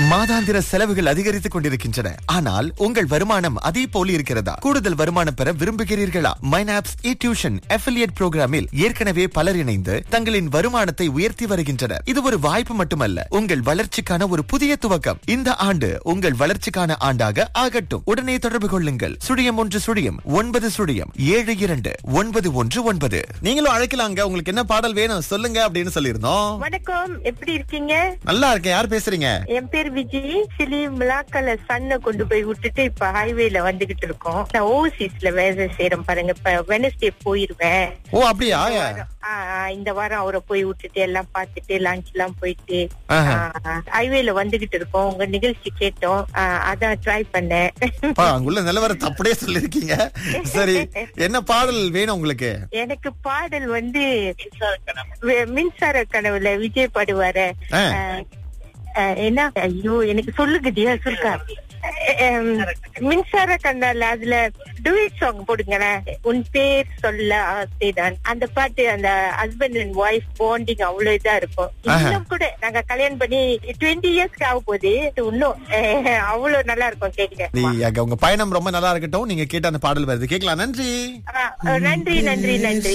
மாதாந்திர செலவுகள் அதிகரித்துக் கொண்டிருக்கின்றன ஆனால் உங்கள் வருமானம் அதே போல இருக்கிறதா கூடுதல் வருமானம் பெற விரும்புகிறீர்களா மைனாப்ஸ் இ டியூஷன் அஃபிலியேட் புரோகிராமில் ஏற்கனவே பலர் இணைந்து தங்களின் வருமானத்தை உயர்த்தி வருகின்றனர் இது ஒரு வாய்ப்பு மட்டுமல்ல உங்கள் வளர்ச்சிக்கான ஒரு புதிய துவக்கம் இந்த ஆண்டு உங்கள் வளர்ச்சிக்கான ஆண்டாக ஆகட்டும் உடனே தொடர்பு கொள்ளுங்கள் சுழியம் ஒன்று சுழியம் ஒன்பது சுழியம் ஏழு இரண்டு ஒன்பது ஒன்று ஒன்பது நீங்களும் அழைக்கலாங்க உங்களுக்கு என்ன பாடல் வேணும் சொல்லுங்க அப்படின்னு சொல்லியிருந்தோம் வணக்கம் எப்படி இருக்கீங்க நல்லா இருக்கேன் யார் பேசுறீங்க என் பேர் விஜய் சிலி மிளாக்கல சன்ன கொண்டு போய் விட்டுட்டு இப்ப ஹைவேல வந்துகிட்டு இருக்கோம் நான் ஓவர்சீஸ்ல வேலை செய்யறேன் பாருங்க இப்ப வெனஸ்டே போயிருவேன் ஓ அப்படியா ஆ, ஆ, இந்த வாரம் அவரை போய் விட்டுட்டு எல்லாம் பார்த்துட்டு லஞ்ச் எல்லாம் போயிட்டு ஆஹா. ஹைவேல வந்துகிட்டு இருக்கோம் உங்க நிகழ்ச்சி கேட்டோம் ஆ, அதான் ட்ரை பண்ணேன் அப்பா, அங்குள்ள நிலவரத்தை அப்படியே சொல்லிருக்கீங்க சரி என்ன பாடல் வேணும் உங்களுக்கு எனக்கு பாடல் வந்து வே- மின்சார கனவுல விஜய் பாடுவாரு ஆ. என்ன ஐயோ எனக்கு சொல்லுங்கடியா சொல்லுங்க அஹ், மின்சார கண்ணால அதுல டூயட் சாங் போடுங்களேன் உன் பேர் சொல்ல ஆசைதான் அந்த பாட்டு அந்த ஹஸ்பண்ட் அண்ட் ஒய்ஃப் பாண்டிங் அவ்வளவு இதா இருக்கும் ஆஹா. இன்னும் கூட நாங்க கல்யாணம் பண்ணி டுவெண்ட்டி இயர்ஸ்க்கு ஆக போகுது இன்னும் அஹ், அவ்வளவு நல்லா இருக்கும் கேட்க நீ அங்க உங்க பயணம் ரொம்ப நல்லா இருக்கட்டும் நீங்க கேட்ட அந்த பாடல் வருது கேட்கலாம் நன்றி நன்றி நன்றி நன்றி